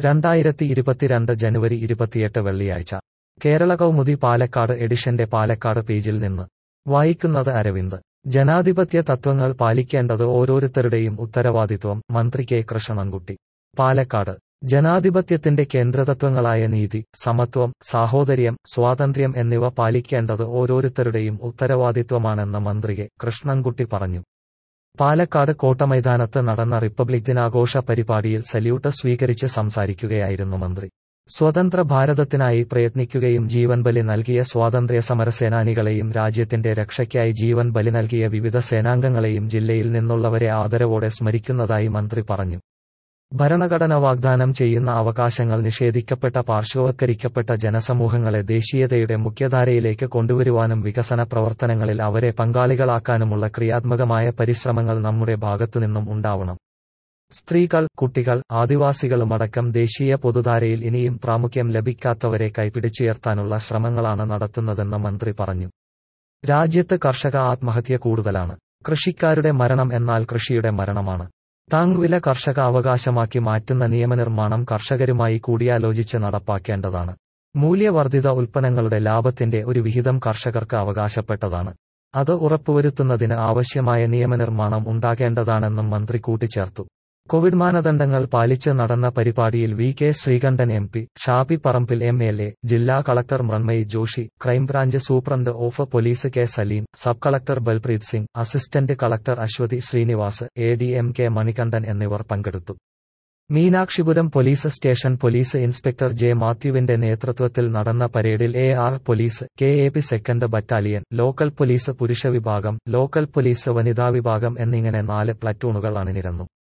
രണ്ടായിരത്തി ഇരുപത്തിരണ്ട് ജനുവരി ഇരുപത്തിയെട്ട് വെള്ളിയാഴ്ച കേരള കൗമുദി പാലക്കാട് എഡിഷന്റെ പാലക്കാട് പേജിൽ നിന്ന് വായിക്കുന്നത് അരവിന്ദ് ജനാധിപത്യ തത്വങ്ങൾ പാലിക്കേണ്ടത് ഓരോരുത്തരുടെയും ഉത്തരവാദിത്വം മന്ത്രി കെ കൃഷ്ണൻകുട്ടി പാലക്കാട് ജനാധിപത്യത്തിന്റെ കേന്ദ്രതത്വങ്ങളായ നീതി സമത്വം സാഹോദര്യം സ്വാതന്ത്ര്യം എന്നിവ പാലിക്കേണ്ടത് ഓരോരുത്തരുടെയും ഉത്തരവാദിത്വമാണെന്ന് മന്ത്രി കെ കൃഷ്ണൻകുട്ടി പറഞ്ഞു പാലക്കാട് കോട്ടമൈതാനത്ത് നടന്ന റിപ്പബ്ലിക് ദിനാഘോഷ പരിപാടിയിൽ സല്യൂട്ട് സ്വീകരിച്ച് സംസാരിക്കുകയായിരുന്നു മന്ത്രി സ്വതന്ത്ര ഭാരതത്തിനായി പ്രയത്നിക്കുകയും ജീവൻ ബലി നൽകിയ സ്വാതന്ത്ര്യ സമരസേനാനികളെയും രാജ്യത്തിന്റെ രക്ഷയ്ക്കായി ജീവൻ ബലി നൽകിയ വിവിധ സേനാംഗങ്ങളെയും ജില്ലയിൽ നിന്നുള്ളവരെ ആദരവോടെ സ്മരിക്കുന്നതായി മന്ത്രി പറഞ്ഞു ഭരണഘടന വാഗ്ദാനം ചെയ്യുന്ന അവകാശങ്ങൾ നിഷേധിക്കപ്പെട്ട പാർശ്വവത്കരിക്കപ്പെട്ട ജനസമൂഹങ്ങളെ ദേശീയതയുടെ മുഖ്യധാരയിലേക്ക് കൊണ്ടുവരുവാനും വികസന പ്രവർത്തനങ്ങളിൽ അവരെ പങ്കാളികളാക്കാനുമുള്ള ക്രിയാത്മകമായ പരിശ്രമങ്ങൾ നമ്മുടെ ഭാഗത്തുനിന്നും ഉണ്ടാവണം സ്ത്രീകൾ കുട്ടികൾ ആദിവാസികളുമടക്കം ദേശീയ പൊതുധാരയിൽ ഇനിയും പ്രാമുഖ്യം ലഭിക്കാത്തവരെ കൈപിടിച്ചുയർത്താനുള്ള ശ്രമങ്ങളാണ് നടത്തുന്നതെന്ന് മന്ത്രി പറഞ്ഞു രാജ്യത്ത് കർഷക ആത്മഹത്യ കൂടുതലാണ് കൃഷിക്കാരുടെ മരണം എന്നാൽ കൃഷിയുടെ മരണമാണ് താങ്ങുവില കർഷക അവകാശമാക്കി മാറ്റുന്ന നിയമനിർമ്മാണം കർഷകരുമായി കൂടിയാലോചിച്ച് നടപ്പാക്കേണ്ടതാണ് മൂല്യവർദ്ധിത ഉൽപ്പന്നങ്ങളുടെ ലാഭത്തിന്റെ ഒരു വിഹിതം കർഷകർക്ക് അവകാശപ്പെട്ടതാണ് അത് ഉറപ്പുവരുത്തുന്നതിന് ആവശ്യമായ നിയമനിർമ്മാണം ഉണ്ടാകേണ്ടതാണെന്നും മന്ത്രി കൂട്ടിച്ചേർത്തു കോവിഡ് മാനദണ്ഡങ്ങൾ പാലിച്ച് നടന്ന പരിപാടിയിൽ V K Sreekandan M P Shabi Parambil M L A ജില്ലാ collector Mrinmayi Joshi crime branch superintendent of police K Saleem sub collector Balpreet Singh assistant collector Aswathy Srinivas A D M K Manikandan എന്നിവർ പങ്കെടുത്തു Meenakshipuram police station police inspector J മാത്യുവിന്റെ നേതൃത്വത്തിൽ നടന്ന പരേഡിൽ A R police K A P second battalion local police പുരുഷ വിഭാഗം local police വനിതാ വിഭാഗം എന്നിങ്ങനെ നാല് പ്ലറ്റൂണുകൾ അണിനിരന്നു